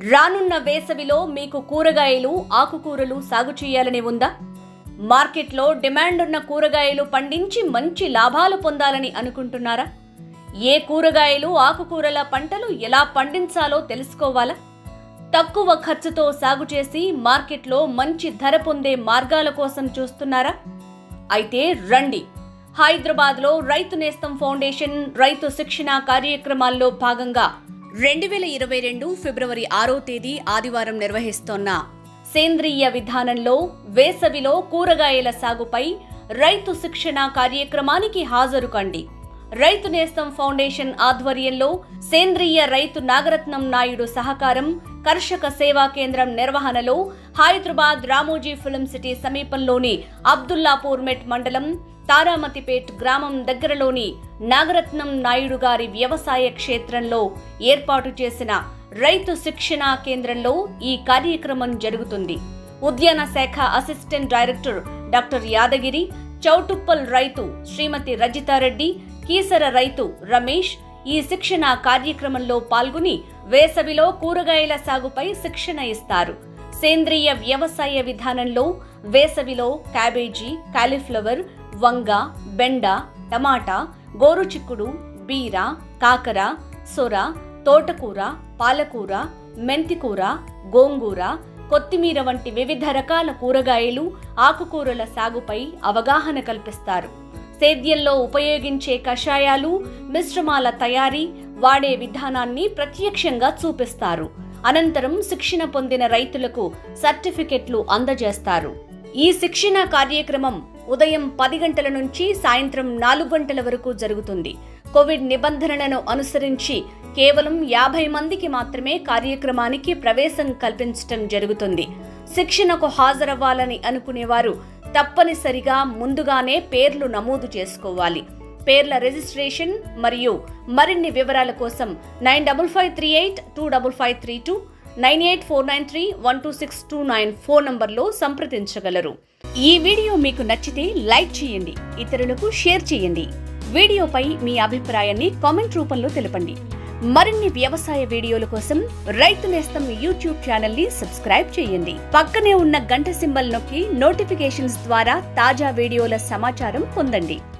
రానున్న వేసవిలో మీకు కూరగాయలు ఆకుకూరలు సాగు చేయాలని ఉందా మార్కెట్లో డిమాండ్ ఉన్న కూరగాయలు పండించి మంచి లాభాలు పొందాలని అనుకుంటున్నారా ఏ కూరగాయలు ఆకుకూరల పంటలు ఎలా పండించాలో తెలుసుకోవాలా తక్కువ ఖర్చుతో సాగు చేసి మార్కెట్లో మంచి ధర పొందే మార్గాల కోసం చూస్తున్నారా అయితే రండి హైదరాబాద్లో రైతు నేస్తం ఫౌండేషన్ రైతు శిక్షణ కార్యక్రమాల్లో భాగంగా రెండు వేల ఇరవై రెండు ఫిబ్రవరి ఆరో తేదీ ఆదివారం నిర్వహిస్తోన్న సేంద్రియ విధానంలో వేసవిలో కూరగాయల సాగుపై రైతు శిక్షణ కార్యక్రమానికి హాజరు కండి రైతు నేస్తం ఫౌండేషన్ ఆధ్వర్యంలో సేంద్రియ రైతు నాగరత్నం నాయుడు సహకారం కర్షక సేవా కేంద్రం నిర్వహణలో హైదరాబాద్ రామోజీ ఫిల్మ్ సిటీ సమీపంలోని అబ్దుల్లాపూర్ మెట్ మండలం తారామతిపేట్ గ్రామం దగ్గరలోని నాగరత్నం నాయుడు గారి వ్యవసాయ క్షేత్రంలో ఏర్పాటు చేసిన రైతు శిక్షణా కేంద్రంలో ఈ కార్యక్రమం జరుగుతుంది ఉద్యాన శాఖ assistant director doctor Yadagiri Choutuppal రైతు శ్రీమతి రజితారెడ్డి కీసర రైతు రమేష్ ఈ శిక్షణ కార్యక్రమంలో పాల్గొని వేసవిలో కూరగాయల సాగుపై శిక్షణ ఇస్తారు సేంద్రియ వ్యవసాయ విధానంలో వేసవిలో క్యాబేజీ కాలీఫ్లవర్ వంగ బెండ టమాటా గోరుచిక్కుడు బీర కాకర సొర తోటకూర పాలకూర మెంతికూర గోంగూర కొత్తిమీర వంటి వివిధ రకాల కూరగాయలు ఆకుకూరల సాగుపై అవగాహన కల్పిస్తారు సేద్యంలో ఉపయోగించే కషాయాలు మిశ్రమాల తయారీ వాడే విధానాన్ని ప్రత్యక్షంగా చూపిస్తారు అనంతరం శిక్షణ పొందిన రైతులకు సర్టిఫికెట్లు అందజేస్తారు ఈ శిక్షణ కార్యక్రమం ఉదయం పది గంటల నుంచి సాయంత్రం నాలుగు గంటల వరకు జరుగుతుంది కోవిడ్ నిబంధనలను అనుసరించి కేవలం యాభై మందికి మాత్రమే కార్యక్రమానికి ప్రవేశం కల్పించటం జరుగుతుంది శిక్షణకు హాజరవ్వాలని అనుకునేవారు తప్పనిసరిగా ముందుగానే పేర్లు నమోదు చేసుకోవాలి పేర్ల రిజిస్ట్రేషన్ మరియు మరిన్ని వివరాల కోసం nine double five three eight two double five three two nine eight four nine three one two six two nine phone నంబర్లో సంప్రదించగలరు ఈ వీడియో మీకు నచ్చితే లైక్ చేయండి ఇతరులకు షేర్ చేయండి వీడియోపై మీ అభిప్రాయాన్ని కామెంట్ రూపంలో తెలపండి మరిన్ని వ్యవసాయ వీడియోల కోసం రైతు నేస్తం యూట్యూబ్ ఛానల్ ని సబ్స్క్రైబ్ చేయండి పక్కనే ఉన్న గంట సింబల్ నొక్కి నోటిఫికేషన్స్ ద్వారా తాజా వీడియోల సమాచారం పొందండి